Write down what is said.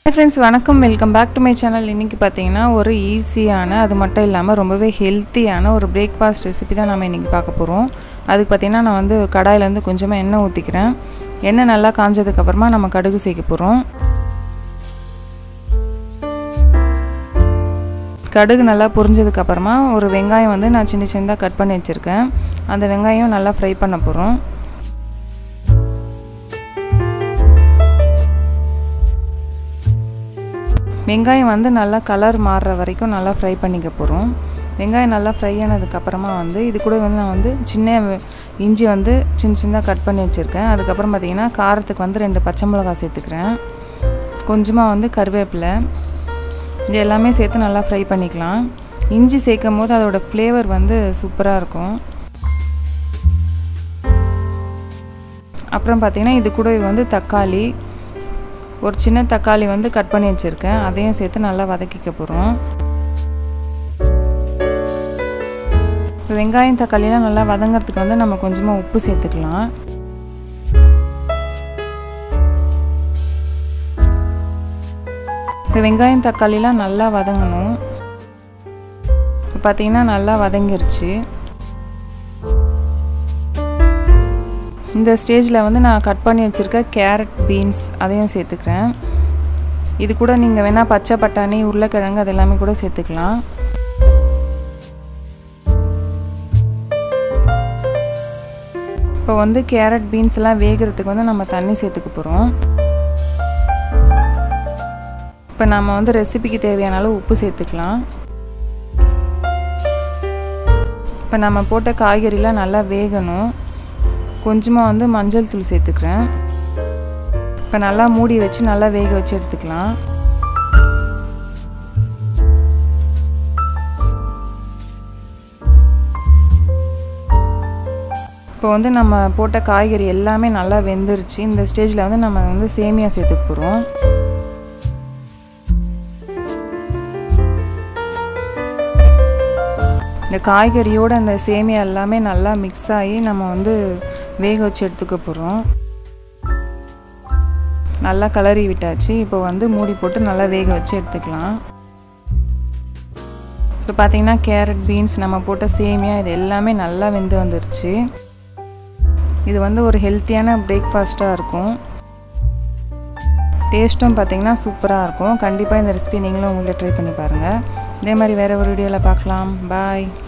friends வணக்கம் welcome back to my channel இன்றைக்கி பார்த்தீங்கன்னா ஒரு ஈஸியான அது மட்டும் இல்லாமல் ரொம்பவே ஹெல்த்தியான ஒரு பிரேக்ஃபாஸ்ட் ரெசிபி தான் நம்ம இன்றைக்கி பார்க்க போகிறோம் அதுக்கு பார்த்தீங்கன்னா நான் வந்து ஒரு கடாயிலேருந்து கொஞ்சமாக எண்ணெய் ஊற்றிக்கிறேன் எண்ணெய் நல்லா காஞ்சதுக்கப்புறமா நம்ம கடுகு சேர்க்க போகிறோம் கடுகு நல்லா புரிஞ்சதுக்கப்புறமா ஒரு வெங்காயம் வந்து நான் சின்ன சின்னதாக கட் பண்ணி வச்சுருக்கேன் அந்த வெங்காயம் நல்லா ஃப்ரை பண்ண போகிறோம் வெங்காயம் வந்து நல்லா கலர் மாறுற வரைக்கும் நல்லா ஃப்ரை பண்ணிக்க போகிறோம் வெங்காயம் நல்லா ஃப்ரை ஆனதுக்கப்புறமா வந்து இது கூட வந்து நான் வந்து சின்ன இஞ்சி வந்து சின்ன சின்னதாக கட் பண்ணி வச்சுருக்கேன் அதுக்கப்புறம் பார்த்திங்கன்னா காரத்துக்கு வந்து ரெண்டு பச்சை மிளகாய் சேர்த்துக்கிறேன் கொஞ்சமாக வந்து கருவேப்பிலை இது எல்லாமே சேர்த்து நல்லா ஃப்ரை பண்ணிக்கலாம் இஞ்சி சேர்க்கும் போது அதோடய ஃப்ளேவர் வந்து சூப்பராக இருக்கும் அப்புறம் பார்த்திங்கன்னா இது கூட வந்து தக்காளி ஒரு சின்ன தக்காளி வந்து கட் பண்ணி வச்சுருக்கேன் அதையும் சேர்த்து நல்லா வதக்கிக்க போகிறோம் இப்போ வெங்காயம் தக்காளிலாம் நல்லா வதங்கிறதுக்கு வந்து நம்ம கொஞ்சமாக உப்பு சேர்த்துக்கலாம் இப்போ வெங்காயம் தக்காளிலாம் நல்லா வதங்கணும் இப்போ பார்த்தீங்கன்னா நல்லா வதங்கிருச்சு இந்த ஸ்டேஜில் வந்து நான் கட் பண்ணி வச்சுருக்க கேரட் பீன்ஸ் அதையும் சேர்த்துக்கிறேன் இது கூட நீங்கள் வேணால் பச்சை பட்டாணி உருளைக்கிழங்கு அது எல்லாமே கூட சேர்த்துக்கலாம் இப்போ வந்து கேரட் பீன்ஸ் எல்லாம் வேகிறதுக்கு வந்து நம்ம தண்ணி சேர்த்துக்க போகிறோம் இப்போ நம்ம வந்து ரெசிபிக்கு தேவையான அளவு உப்பு சேர்த்துக்கலாம் இப்போ நம்ம போட்ட காய்கறிலாம் நல்லா வேகணும் கொஞ்சமாக வந்து மஞ்சள் தூள் சேர்த்துக்கிறேன் இப்போ நல்லா மூடி வச்சு நல்லா வேக வச்சு எடுத்துக்கலாம் இப்போ வந்து நம்ம போட்ட காய்கறி எல்லாமே நல்லா வெந்துருச்சு இந்த ஸ்டேஜில் வந்து நம்ம வந்து சேமியா சேர்த்துக்க போகிறோம் இந்த காய்கறியோடு அந்த சேமியா எல்லாமே நல்லா மிக்ஸ் ஆகி நம்ம வந்து வேக வச்சு எடுத்துக்க போகிறோம் நல்லா கலரி விட்டாச்சு இப்போ வந்து மூடி போட்டு நல்லா வேக வச்சு எடுத்துக்கலாம் இப்போ பார்த்தீங்கன்னா கேரட் பீன்ஸ் நம்ம போட்ட சேமியா இது எல்லாமே நல்லா வெந்து வந்துருச்சு இது வந்து ஒரு ஹெல்த்தியான பிரேக்ஃபாஸ்ட்டாக இருக்கும் டேஸ்ட்டும் பார்த்திங்கன்னா சூப்பராக இருக்கும் கண்டிப்பாக இந்த ரெசிபி நீங்களும் உங்களை ட்ரை பண்ணி பாருங்கள் இதே மாதிரி வேறு ஒரு வீடியோவில் பார்க்கலாம் பாய்